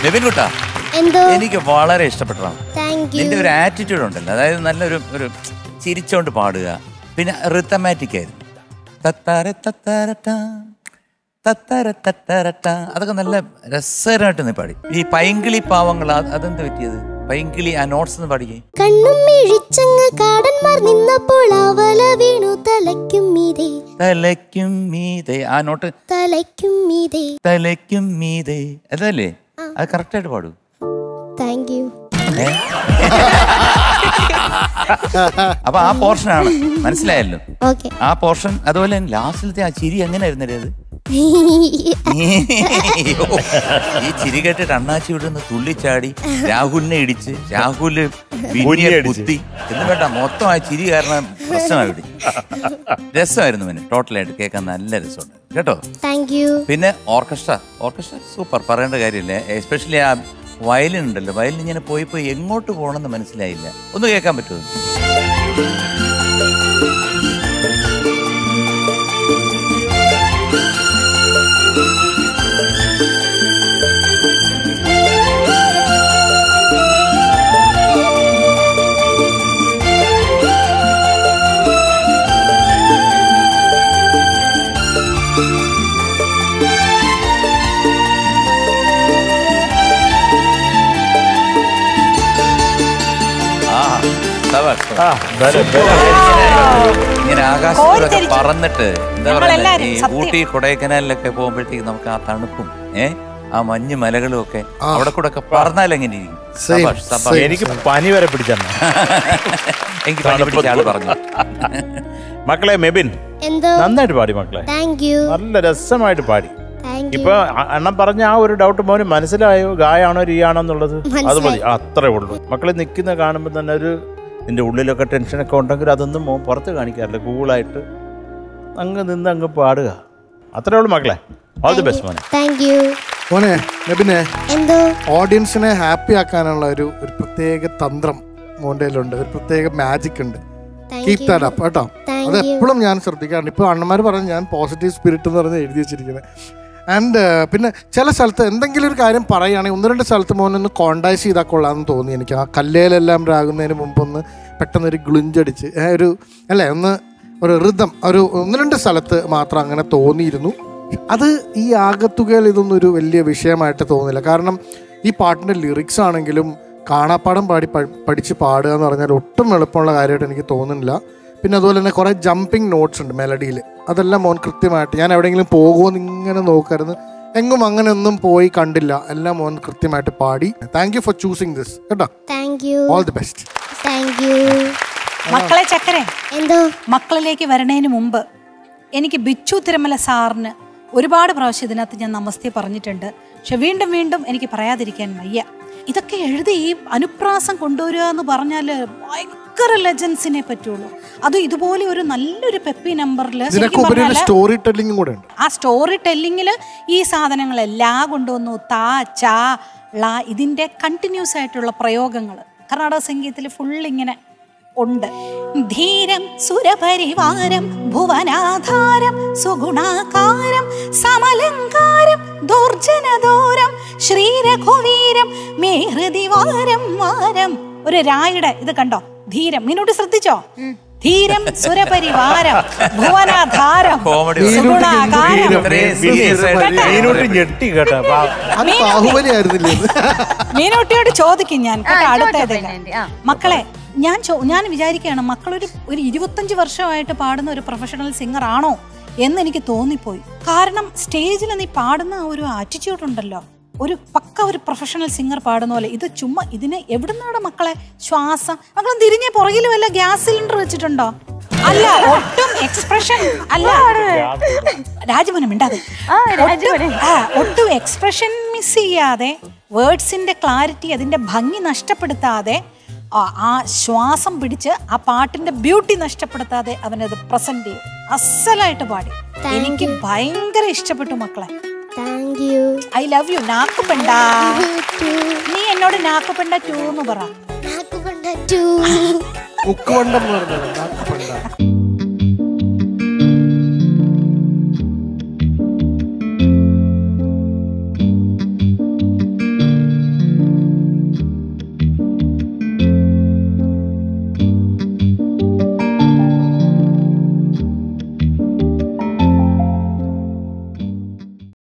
നിവിൻ കുട്ടാ എന്തോ എനിക്ക് വളരെ ഇഷ്ടപ്പെട്ടതാണ് താങ്ക് യു നിന്റെ ഒരു ആറ്റിറ്റ്യൂഡ് ഉണ്ടല്ലോ അതായത് നല്ലൊരു ഒരു ചിരിച്ചോണ്ട് പാടുക പിന്നെ റിത്തമാറ്റിക് ആയിരുന്നു തത്താര തത്താരട്ടാ, തത്താര തത്താരട്ടാ. അതൊക്കെ നല്ല രസകരമായിട്ട് നീ പാടി ഈ പൈങ്കിളി പാവങ്ങൾ അത് അതെന്ത് പറ്റിയത് പൈങ്കിളി ആ നോട്ട്സ് ഒന്ന് പാടിക്കേ കണ്ണും മിഴിച്ചങ്ങ് കാടന്മാർ നിന്നപ്പോൾ അവല വീണു തലയ്ക്കും മീതെ തലയ്ക്കും മീതെ ആ നോട്ട് തലയ്ക്കും മീതെ തലയ്ക്കും മീതെ അതല്ലേ അത് കറക്റ്റായിട്ട് പാടൂ താങ്ക് യു ഏ? അപ്പൊ ആ പോർഷനാണ് മനസ്സിലായല്ലോ ഓക്കെ ആ പോർഷൻ അതുപോലെ ലാസ്റ്റിലത്തെ ആ ചിരി എങ്ങനെയായിരുന്നു അത് ഈ ചിരി കേട്ടിട്ട് അണ്ണാച്ചി വിടുന്ന് തുള്ളിച്ചാടി രാഹുലിനെ ഇടിച്ച് രാഹുല് വിന്നിയെ കുഞ്ഞിയടിച്ച്. കുത്തി എന്ന് വേണ്ട മൊത്തം ആ ചിരി കാരണം പ്രശ്നമായി വിടി രസമായിരുന്നു പിന്നെ ടോട്ടലായിട്ട് കേൾക്കാൻ നല്ല രസമുണ്ട് കേട്ടോ താങ്ക് യു പിന്നെ ഓർക്കസ്ട്ര ഓർക്കസ്ട്ര സൂപ്പർ പറയേണ്ട കാര്യമില്ല എസ്പെഷ്യലി ആ വയലിൻ ഉണ്ടല്ലോ വയലിൻ ഇങ്ങനെ പോയി പോയി എങ്ങോട്ട് പോകണമെന്ന് മനസ്സിലായില്ല ഒന്ന് കേൾക്കാൻ പറ്റുമോ ആ ശബാഷ്, ആ, ശബാഷ്. ബല- ബല. ഇങ്ങനെ ആകാശത്തിലൊക്കെ കോരിത്തരിച്ചു. പറന്നിട്ട് എന്താ പറയുക നമ്മളെല്ലാരും, ഈ സത്യം. ഊട്ടി കൊടൈക്കനാലിലൊക്കെ പോകുമ്പോഴത്തേക്ക് നമുക്ക് ആ തണുപ്പും ഏ ആ മഞ്ഞ് മലകളും ഒക്കെ അവിടെ കൂടെ ഒക്കെ പറന്നാൽ എങ്ങനെ ഇരിക്കും Same, ശബാഷ്, ശബാഷ്. എനിക്ക് പനി വരെ പിടിച്ചെന്നെ എനിക്ക് പനി പിടിച്ച ആള് പറഞ്ഞു മക്കളെ മെബിൻ എന്തോ നന്നായിട്ട് പാടി മക്കളെ താങ്ക് യു നല്ല രസമായിട്ട് പാടി താങ്ക് യു ഇപ്പൊ അ- അണ്ണൻ പറഞ്ഞ ആ ഒരു ഡൗട്ട് മോന് മനസ്സിലായോ ഗായാണോ രീയാണോ എന്നുള്ളത് അത് മതി അത്രേ ഉള്ളൂ മക്കളെ നിൽക്കുന്ന കാണുമ്പോൾ തന്നെ ഒരു നിന്റെ ഉള്ളിലൊക്കെ ടെൻഷനൊക്കെ ഉണ്ടെങ്കിൽ അതൊന്നും മോൻ പുറത്ത് കാണിക്കാറില്ല കൂളായിട്ട് അങ്ങ് നിന്ന് അങ്ങ് പാടുക അത്രേ ഉള്ളൂ മക്കളെ ഓൾ ദി ബെസ്റ്റ് മോനെ താങ്ക് യു മോനെ നബിനെ എന്തോ ഓഡിയൻസിനെ ഹാപ്പി ആക്കാനുള്ള ഒരു ഒരു പ്രത്യേക തന്ത്രം മോൻ്റെ കയ്യിലുണ്ട് ഒരു പ്രത്യേക മാജിക് ഉണ്ട് thank keep you that up കേട്ടോ Thank അത് you. എപ്പോഴും ഞാൻ ശ്രദ്ധിക്കാറുണ്ട് ഇപ്പോൾ അണ്ണന്മാർ പറഞ്ഞ് ഞാൻ പോസിറ്റീവ് സ്പിരിറ്റ് എന്ന് പറഞ്ഞ് എഴുതി വെച്ചിരിക്കുന്നത് ആൻഡ് പിന്നെ ചില സ്ഥലത്ത് എന്തെങ്കിലും ഒരു കാര്യം പറയുകയാണെങ്കിൽ ഒന്ന് രണ്ട് സ്ഥലത്ത് മോനൊന്ന് കോണ്ടാക്ട് ചെയ്താൽ കൊള്ളാമെന്ന് തോന്നി എനിക്ക് ആ കല്ലേലെല്ലാം രാകുന്നതിന് മുമ്പ് ഒന്ന് പെട്ടെന്ന് ഒരു ഗ്ലിഞ്ചടിച്ച് ഏ, ഒരു അല്ലേ ഒന്ന് ഒരു ഋതം ഒരു ഒന്ന് രണ്ട് സ്ഥലത്ത് മാത്രം അങ്ങനെ തോന്നിയിരുന്നു അത് ഈ ആകത്തുകയിൽ ഇതൊന്നും ഒരു വലിയ വിഷയമായിട്ട് തോന്നില്ല കാരണം ഈ പാട്ടിൻ്റെ ലിറിക്സ് ആണെങ്കിലും കാണാപ്പാടം പാടി പ- പഠിച്ച് പാടുക എന്ന് പറഞ്ഞാൽ ഒട്ടും എളുപ്പമുള്ള കാര്യമായിട്ട് എനിക്ക് തോന്നുന്നില്ല പിന്നെ അതുപോലെ തന്നെ കുറേ ജമ്പിങ് നോട്ട്സ് ഉണ്ട് മെലഡിയിൽ അതെല്ലാം മോൻ കൃത്യമായിട്ട് ഞാൻ എവിടെയെങ്കിലും പോകുമെന്ന് ഇങ്ങനെ നോക്കരുത് എങ്ങും അങ്ങനെ ഒന്നും പോയി കണ്ടില്ല എല്ലാം മോൻ കൃത്യമായിട്ട് പാടി thank you for choosing this കേട്ടോ thank you all the best thank you മക്കളെ ചക്കരെ എന്തോ മക്കളിലേക്ക് വരണേന് മുമ്പ് എനിക്ക് ബിച്ചു തിരുമല സാറിന് ഒരുപാട് പ്രാവശ്യം ഇതിനകത്ത് ഞാൻ നമസ്തേ പറഞ്ഞിട്ടുണ്ട് പക്ഷെ വീണ്ടും വീണ്ടും എനിക്ക് പറയാതിരിക്കാൻ വയ്യ ഇതൊക്കെ എഴുതി ഈ അനുപ്രാസം കൊണ്ടുവരിക എന്ന് പറഞ്ഞാൽ ഭയങ്കര ലെജൻസിനെ പറ്റുള്ളൂ അതും ഇതുപോലെ ഒരു നല്ലൊരു പെപ്പി നമ്പറിൽ ഇതിനൊക്കെ ഉപരി ഒരു സ്റ്റോറി ടെല്ലിങ്ങും കൂടെ ഉണ്ട് ആ സ്റ്റോറി ടെല്ലിങ്ങിൽ ഈ സാധനങ്ങളെല്ലാം കൊണ്ടുവന്നു താ ചാ ള ഇതിൻ്റെ കണ്ടിന്യൂസ് ആയിട്ടുള്ള പ്രയോഗങ്ങൾ കർണാടക സംഗീതത്തിൽ ഫുൾ ഇങ്ങനെ ഉണ്ട് ധീരം സുരപരിവാരം ഭുവനാധാരം സുഗുണാകാരം സമലങ്കാരം ദുർജനദൂരം ശ്രീരഘുവീരം മേ ഹൃദിവാരം വാരം ഒരു രായുടെ ഇത് കണ്ടോ ധീരം മീനോട്ട് ശ്രദ്ധിച്ചോ ധീരം സുരപരിവാരം ഭുവനാധാരം കോമഡി സുഗുണാകാരം ഇത്രയും serious ആയിട്ട് മീനൂട്ടി ഞെട്ടി കേട്ടോ പാ- അത് ബാഹുബലി ആയിരുന്നില്ലേ ഇത്? മീനോട്ടിയോട് ചോദിക്കും ഞാൻ കേട്ടോ അടുത്ത ചോദിച്ചോ ഏതെങ്കിലും. പിന്നെ, ആ. മക്കളെ ഞാൻ ചോ- ഞാൻ വിചാരിക്കുകയാണ് മക്കളൊരു ഒരു ഇരുപത്തഞ്ച് വർഷമായിട്ട് പാടുന്ന ഒരു പ്രൊഫഷണൽ സിംഗർ ആണോ എന്ന് എനിക്ക് തോന്നിപ്പോയി കാരണം സ്റ്റേജിൽ നീ പാടുന്ന ആ ഒരു ആറ്റിറ്റ്യൂഡ് ഉണ്ടല്ലോ ഒരു പക്ക ഒരു പ്രൊഫഷണൽ സിംഗർ പാടുന്ന പോലെ ഇത് ചുമ്മാ ഇതിന് എവിടുന്നാണ് മക്കളെ ശ്വാസം മക്കളും തിരിഞ്ഞ പുറകിൽ വല്ല ഗ്യാസ് സിലിണ്ടർ വെച്ചിട്ടുണ്ടോ അല്ല ഒട്ടും എക്സ്പ്രഷൻ അല്ല രാജമോനം മിണ്ടാതെ ആ, രാജമോനെ. ഒട്ടും- ആ, ഒട്ടും എക്സ്പ്രഷൻ മിസ് ചെയ്യാതെ വേർഡ്സിന്റെ ക്ലാരിറ്റി അതിന്റെ ഭംഗി നഷ്ടപ്പെടുത്താതെ ആ- ആ ശ്വാസം പിടിച്ച് ആ പാട്ടിന്റെ ബ്യൂട്ടി നഷ്ടപ്പെടുത്താതെ അവനത് പ്രസന്റ് ചെയ്യും അസലായിട്ട് പാടി എനിക്ക് ഭയങ്കര ഇഷ്ടപ്പെട്ടു മക്കളെ thank you I love you നാക്കുപെണ്ട നീ എന്നോട് നാക്കുപെണ്ട ടൂ എന്ന് പറ നാക്കുപണ്ട ടു ഉക്കുവണ്ടം എന്ന് പറഞ്ഞത് നാക്കുപണ്ട